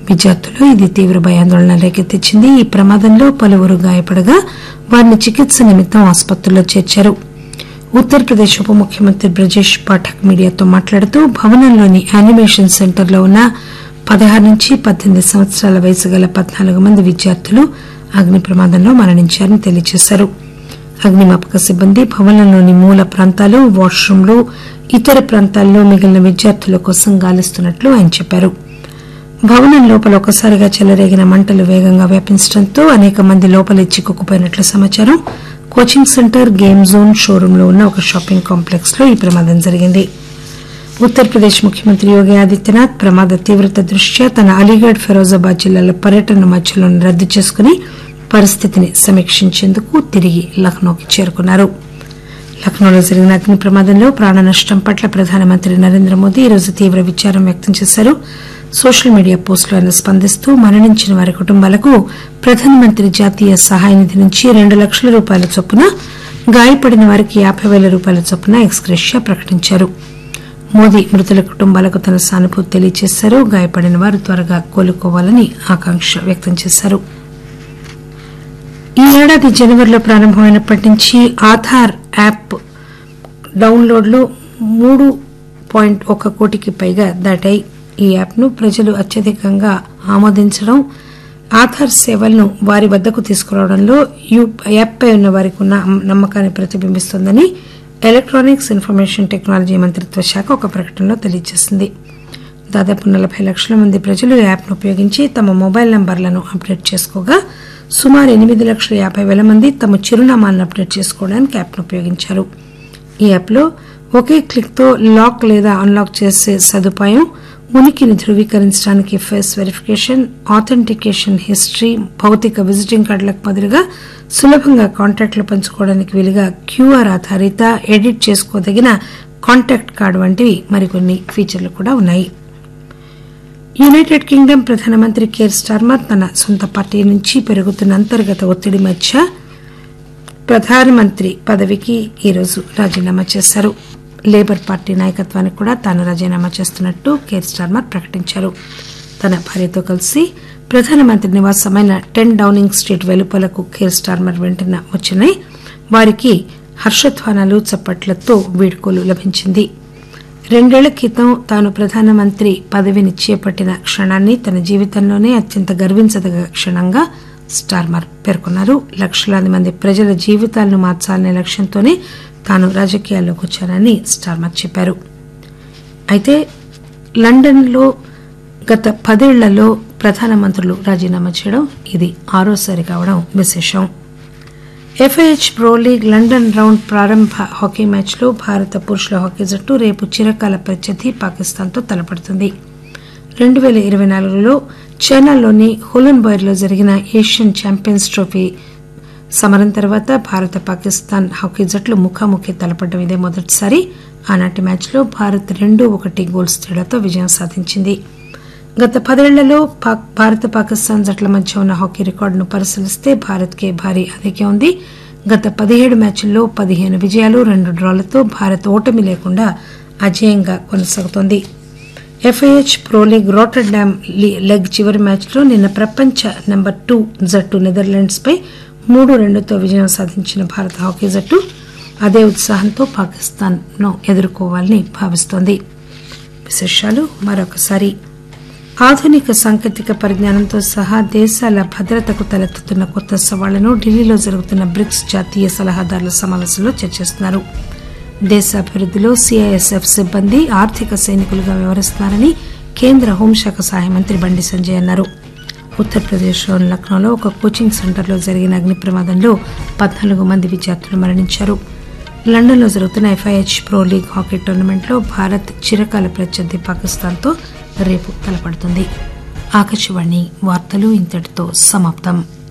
విద్యార్థులు ఇది తీవ్ర భయాందోళన రేకెత్తించింది ఈ ప్రమాదంలో పలువురు గాయపడగా వారిని చికిత్స నిమిత్తం ఆసుపత్రిలో చేర్చారు ఉత్తరప్రదేశ్ ఉప ముఖ్యమంత్రి బ్రజేష్ పాఠక్ మీడియాతో మాట్లాడుతూ భవనంలోని యానిమేషన్ సెంటర్లో ఉన్న పదహారు నుంచి పద్దెనిమిది సంవత్సరాల వయసు గల పద్నాలుగు మంది విద్యార్థులు అగ్ని ప్రమాదంలో మరణించారని తెలియజేశారు అగ్నిమాపక సిబ్బంది భవనంలోని మూల ప్రాంతాలు వాష్రూంలు ఇతర ప్రాంతాల్లో మిగిలిన విద్యార్థుల కోసం గాలిస్తున్నట్లు ఆయన చెప్పారు భవనం లోపల ఒకసారిగా చెలరేగిన మంటలు వేగంగా వ్యాపించడంతో అనేక మంది లోపలే చిక్కుకుపోయినట్లు సమాచారం coaching centre game zone showroom లో ఉన్న ఒక షాపింగ్ కాంప్లెక్స్ లో ఈ ప్రమాదం జరిగింది ఉత్తరప్రదేశ్ ముఖ్యమంత్రి యోగి ఆదిత్యనాథ్ ప్రమాద తీవ్రత దృష్ట్యా తన అలీగఢ్ ఫిరోజాబాద్ జిల్లాల పర్యటన మధ్యలో రద్దు చేసుకుని పరిస్థితిని సమీక్షించేందుకు తిరిగి లక్నోకి చేరుకున్నారు లక్నోలో జరిగిన అగ్ని ప్రమాదంలో ప్రాణ నష్టం పట్ల ప్రధానమంత్రి నరేంద్ర మోదీ ఈరోజు తీవ్ర విచారం వ్యక్తం చేశారు సోషల్ మీడియా పోస్టులో ఆయన స్పందిస్తూ మరణించిన వారి కుటుంబాలకు ప్రధానమంత్రి జాతీయ సహాయ నిధి నుంచి రెండు లక్షల రూపాయల చొప్పున గాయపడిన వారికి యాబై పేల రూపాయల చొప్పున ఎక్స్గ్రేషియా ప్రకటించారు మోదీ మృతుల కుటుంబాలకు తన సానుభూతి తెలియజేశారు గాయపడిన వారు త్వరగా కోలుకోవాలని ఆకాంక్ష వ్యక్తం చేశారు ఈ ఏడాది జనవరిలో ప్రారంభమైనప్పటి నుంచి ఆధార్ యాప్ డౌన్లోడ్లు మూడు పాయింట్ ఒక కోటికి పైగా దాటాయి ఈ యాప్ను ప్రజలు అత్యధికంగా ఆమోదించడం ఆధార్ సేవలను వారి వద్దకు తీసుకురావడంలో యాప్పై ఉన్న వారికి ఉన్న నమ్మకాన్ని ప్రతిబింబిస్తోందని ఎలక్టానిక్స్ ఇన్ఫర్మేషన్ టెక్నాలజీ మంత్రిత్వ శాఖ ఒక ప్రకటనలో తెలియజేసింది దాదాపు నలబై లక్షల మంది ప్రజలు ఈ యాప్ను ఉపయోగించి తమ మొబైల్ నంబర్లను అప్డేట్ చేసుకోగా సుమారు ఎనిమిది లక్షల యాబై పేల మంది తమ చిరునామాలను అప్డేట్ చేసుకోవడానికి యాప్ను ఉపయోగించారు ఈ యాప్లో ఒకే క్లిక్తో లాక్ లేదా అన్లాక్ చేసే సదుపాయం ఉనికిని ధృవీకరించడానికి ఫేస్ వెరిఫికేషన్ ఆథెంటికేషన్ హిస్టరీ భౌతిక విజిటింగ్ కార్డులకు బదులుగా సులభంగా కాంటాక్ట్లు పంచుకోవడానికి వీలుగా క్యూఆర్ ఆధారిత ఎడిట్ చేసుకోదగిన కాంటాక్ట్ కార్డు వంటివి మరికొన్ని ఫీచర్లు కూడా ఉన్నాయి యునైటెడ్ కింగ్డమ్ ప్రధానమంత్రి కేర్ స్టార్మర్ తన సొంత పార్టీ నుంచి పెరుగుతున్న అంతర్గత ఒత్తిడి మధ్య ప్రధానమంత్రి పదవికి ఈరోజు రాజీనామా చేశారు లేబర్ పార్టీ నాయకత్వానికి కూడా తాను రాజీనామా చేస్తున్నట్టు కేర్ స్టార్మర్ ప్రకటించారు తన భార్యతో కలిసి ప్రధానమంత్రి నివాసమైన టెన్ డౌనింగ్ స్ట్రీట్ వెలుపలకు కేర్ స్టార్మర్ వెంటనే వచ్చినాయి వారికి హర్షధ్వానాలు చప్పట్లతో వీడ్కోలు లభించింది రెండేళ్ల క్రితం తాను ప్రధానమంత్రి పదవిని చేపట్టిన క్షణాన్ని తన జీవితంలోనే అత్యంత గర్వించదగ క్షణంగా స్టార్మర్ పేర్కొన్నారు లక్షలాది మంది ప్రజల జీవితాలను మార్చాలనే లక్ష్యంతోనే తాను రాజకీయాల్లోకి వచ్చానని స్టార్మర్ చెప్పారు అయితే లండన్లో గత పదేళ్లలో ప్రధానమంత్రులు రాజీనామా చేయడం ఇది ఆరోసారి కావడం విశేషం FIH pro league London round ప్రారంభ హాకీ మ్యాచ్లో భారత పురుషుల హాకీ జట్టు రేపు చిరకాల ప్రత్యర్థి పాకిస్తాన్తో తలపడుతుంది రెండు పేల ఇరవై నాలుగులో చైనాలోని హులన్బర్గ్లో జరిగిన ఏషియన్ ఛాంపియన్స్ ట్రోఫీ సమరం తర్వాత భారత పాకిస్తాన్ హాకీ జట్లు ముఖాముఖి తలపడడం ఇదే మొదటిసారి ఆనాటి మ్యాచ్లో భారత్ రెండు ఒకటి గోల్స్ తేడాతో విజయం సాధించింది గత పదేళ్లలో భారత పాకిస్తాన్ జట్ల మధ్య ఉన్న హాకీ రికార్డును పరిశీలిస్తే భారత్కే భారీ ఆధిక్యం ఉంది గత పదిహేడు మ్యాచ్ల్లో పదిహేను విజయాలు రెండు డ్రాలతో భారత్ ఓటమి లేకుండా అజేయంగా కొనసాగుతోంది FIH pro league Rotterdam leg చివరి మ్యాచ్లో నిన్న ప్రపంచ నెంబర్ టూ జట్టు నెదర్లాండ్స్ పై మూడు రెండుతో విజయం సాధించిన భారత హాకీ జట్టు అదే ఉత్సాహంతో పాకిస్తాన్ ను ఎదుర్కోవాలని భావిస్తోంది విశేషాలు మరొకసారి ఆధునిక సాంకేతిక పరిజ్ఞానంతో సహా దేశాల భద్రతకు తలెత్తుతున్న కొత్త సవాళ్లను ఢిల్లీలో జరుగుతున్న బ్రిక్స్ జాతీయ సలహాదారుల సమావేశంలో చర్చిస్తున్నారు దేశాభివృద్దిలో సిఐఎస్ఎఫ్ సిబ్బంది ఆర్థిక సైనికులుగా వ్యవహరిస్తున్నారని కేంద్ర హోంశాఖ సహాయ మంత్రి బండి సంజయ్ అన్నారు ఉత్తరప్రదేశ్లోని లక్నోలో ఒక కోచింగ్ సెంటర్లో జరిగిన అగ్ని ప్రమాదంలో పద్నాలుగు మంది విద్యార్థులు మరణించారు లండన్లో జరుగుతున్న ఎఫ్ఐహెచ్ ప్రో లీగ్ హాకీ టోర్నమెంట్లో భారత్ చిరకాల ప్రత్యర్థి పాకిస్తాన్తో రేపు తలపడుతుంది ఆకాశవాణి వార్తలు ఇంతటితో సమాప్తం